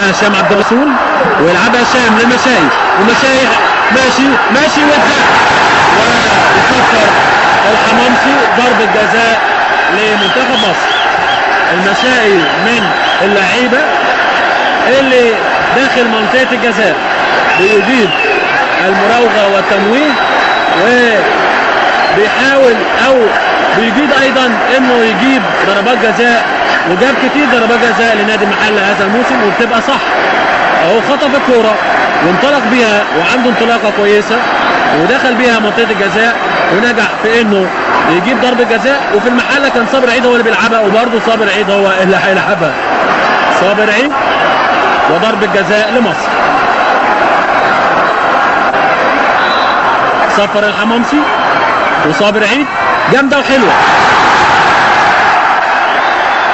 هشام عبد الرسول ويلعبها هشام لمشاي ومشاي ماشي ماشي ويتزق ويصفر الحمامسي ضربة جزاء لمنتخب مصر المشائي من اللعيبة اللي داخل منطقة الجزاء بيجيد المراوغة والتمويه وبيحاول او بيجيد ايضا انه يجيب ضربات جزاء وجاب كتير ضربات جزاء لنادي المحل هذا الموسم وبتبقى صح اهو خطف الكوره وانطلق بيها وعنده انطلاقه كويسه ودخل بيها منطقه الجزاء ونجح في انه يجيب ضربه جزاء وفي المحله كان صابر عيد هو اللي بيلعبها وبرضه صابر عيد هو اللي هيلعبها صابر عيد وضربه جزاء لمصر صفر الحمامسي وصابر عيد جامده وحلوه